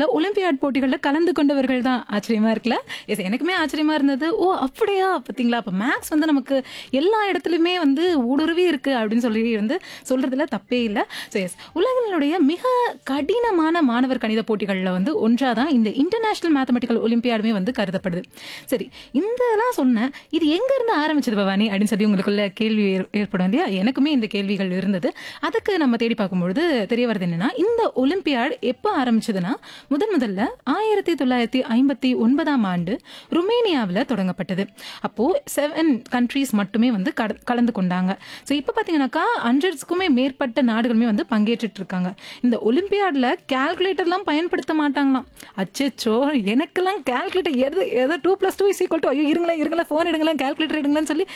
காலத்துல ஒலிம்பியாட் போட்டிகள்ல கலந்து கொண்டவர்கள் தான் ஆச்சரியமா இருக்குல்ல எஸ் எனக்குமே ஆச்சரியமா இருந்தது ஓ அப்படியா பாத்தீங்களா அப்ப மேக்ஸ் வந்து நமக்கு எல்லா இடத்துலயுமே வந்து ஊடுருவி இருக்கு அப்படின்னு சொல்லி வந்து சொல்றதுல தப்பே இல்லை ஸோ எஸ் உலகினுடைய மிக கடினமான மாணவர் கணித போட்டிகளில் வந்து ஒன்றாதான் இந்த இன்டர்நேஷனல் மேத்தமெட்டிக்கல் ஒலிம்பியாடுமே வந்து கருதப்படுது சரி இதெல்லாம் சொன்னேன் இது எங்க இருந்து ஆரம்பிச்சது பவானி அப்படின்னு சொல்லி உங்களுக்குள்ள கேள்வி ஏற்- ஏற்படும் இல்லையா எனக்குமே இந்த கேள்விகள் இருந்தது அதுக்கு நம்ம தேடி பார்க்கும்பொழுது தெரிய வருது என்னன்னா இந்த ஒலிம்பியாட் எப்போ ஆரம்பிச்சதுன்னா முதன் முதல்ல ஆயிரத்தி தொள்ளாயிரத்தி ஐம்பத்தி ஒன்பதாம் ஆண்டு ருமேனியாவில் தொடங்கப்பட்டது அப்போ செவன் கண்ட்ரீஸ் மட்டுமே வந்து கட- கலந்து கொண்டாங்க ஸோ இப்போ பார்த்தீங்கன்னாக்கா ஹண்ட்ரட்ஸ்க்குமே மேற்பட்ட நாடுகளுமே வந்து பங்கேற்றுட்டு இருக்காங்க இந்த ஒலிம்பியாட்ல கால்குலேட்டர்லாம் பயன்படுத்த மாட்டாங்களாம் அச்சோ எனக்கெல்லாம் கால்குலேட்டர் எது எதோ two plus two is equal to ஐயோ இருங்களேன் இருங்களேன் ஃபோன் எடுங்களேன் கால்குலேட்டர் எடுங்களேன்னு சொல்லி